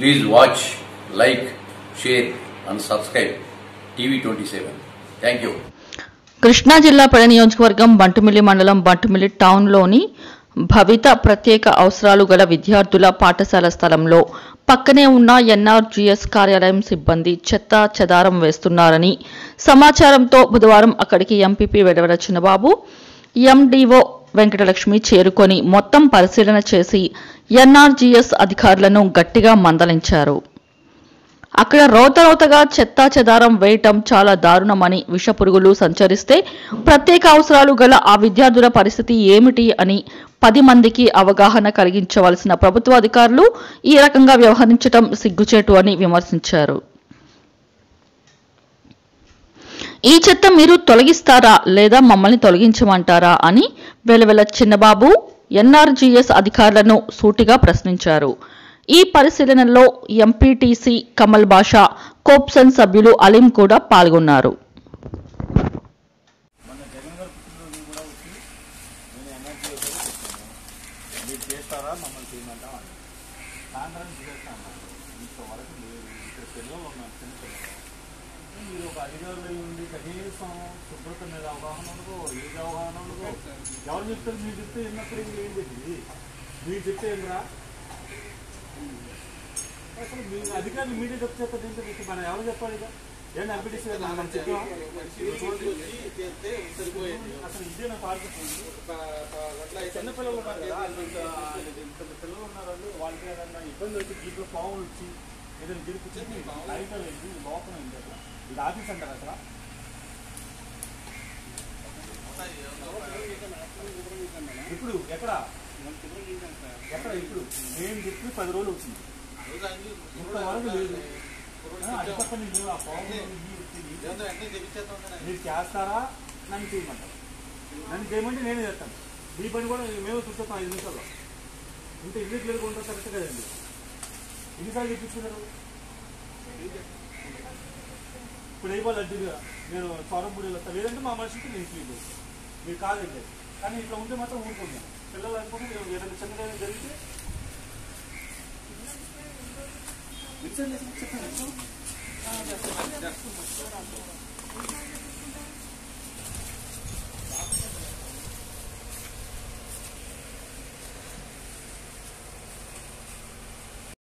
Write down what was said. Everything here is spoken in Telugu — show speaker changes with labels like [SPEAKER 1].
[SPEAKER 1] Please watch, like, share, and subscribe TV27. Thank you.
[SPEAKER 2] Krishna జిల్లా పెడ నియోజకవర్గం బంటుమిల్లి మండలం బంటుమిల్లి టౌన్లోని భవిత ప్రత్యేక అవసరాలు గల విద్యార్థుల పాఠశాల స్థలంలో పక్కనే ఉన్న ఎన్ఆర్జీఎస్ కార్యాలయం సిబ్బంది చెత్త చెదారం వేస్తున్నారని సమాచారంతో బుధవారం అక్కడికి ఎంపీపీ వెడవల చిన్నబాబు ఎండీఓ వెంకటలక్ష్మి చేరుకొని మొత్తం పరిశీలన చేసి ఎన్ఆర్జీఎస్ అధికారులను గట్టిగా మందలించారు అక్కడ రోతరోతగా చెత్తా చెదారం వేయటం చాలా దారుణమని విషపురుగులు సంచరిస్తే ప్రత్యేక అవసరాలు గల ఆ విద్యార్థుల పరిస్థితి ఏమిటి అని పది మందికి అవగాహన కలిగించవలసిన ప్రభుత్వ అధికారులు ఈ రకంగా వ్యవహరించటం సిగ్గుచేటు అని విమర్శించారు ఈ చెత్త మీరు తొలగిస్తారా లేదా మమ్మల్ని తొలగించమంటారా అని వెలవెల చిన్నబాబు ఎన్ఆర్జీఎస్ అధికారులను సూటిగా ప్రశ్నించారు ఈ పరిశీలనలో ఎంపీటీసీ కమల్ బాషా కోప్సన్ సభ్యులు అలీం కూడా పాల్గొన్నారు
[SPEAKER 3] మన జగన్ గారు పుట్టినరోజు కూడా వచ్చి నేను ఎనర్జీ మీరు చేస్తారా మమ్మల్ని చేయమంటాం అని సాయంత్రం చేస్తాను ఇంతవరకు లేదు ఇక్కడ పిల్లలు ఉన్నారు చిన్న పిల్లలు మీరు ఒక అధికారులు అయి ఉండి కనీసం శుభ్రత మీద అవగాహన ఉండదు ఏది అవగాహన ఉండదు ఎవరు చెప్తారు మీరు చెప్తే విన్నప్పుడు ఇంకా ఏం తెలియదు మీరు చెప్తే ఏంద్రా అసలు మీ అధికారులు మీరే చెప్తే చెప్పండి ఏంటో మీకు మనం ఎవరు చెప్పాలి ఇక ఏంటి ఎంపీటీసీ గారు మనం చెప్పాం అసలు ఇదే నా టార్గెట్ చిన్నపిల్లలు ఉన్నారు కదా ఇంత పిల్లలు ఉన్నారు వాళ్ళు వాళ్ళకి ఏదైనా ఇబ్బంది వచ్చి దీంట్లో పాములు వచ్చి ఏదైనా గిరిపించి లైట్లో వెళ్ళి లోపల ఉంది అసలు ఇది ఆఫీస్ అంటారు అసలు ఇప్పుడు ఎక్కడ ఎక్కడ ఇప్పుడు నేను చెప్పి పది రోజులు వచ్చింది ఇంతవరకు లేదు ఆ, అది తప్ప నేను ఆ పాములు ఇవి వచ్చి మీరు చేస్తారా నన్ను చేయమంటారు నన్ను చేయమంటే నేనే చేస్తాను మీ పని కూడా మేము చూస్తాం ఐదు నిమిషాల్లో ఇంత ఇల్లు క్లియర్గా ఉంటుంది కరెక్ట్ కదండి ఎన్నిసార్లు చెప్పించుకున్నారు ఇప్పుడు అయిపోవాలి అడ్డుగా నేను చొరపూడి వస్తాను లేదంటే మా మనిషికి నేను క్లీన్ చేస్తాను మీరు కాదండి కానీ ఇట్లా ఉంటే మాత్రం ఊరుకుంటాను పిల్లలు అనుకుంటే నేను ఏదైనా చిన్నగా ఏదైనా జరిగితే చెప్పండి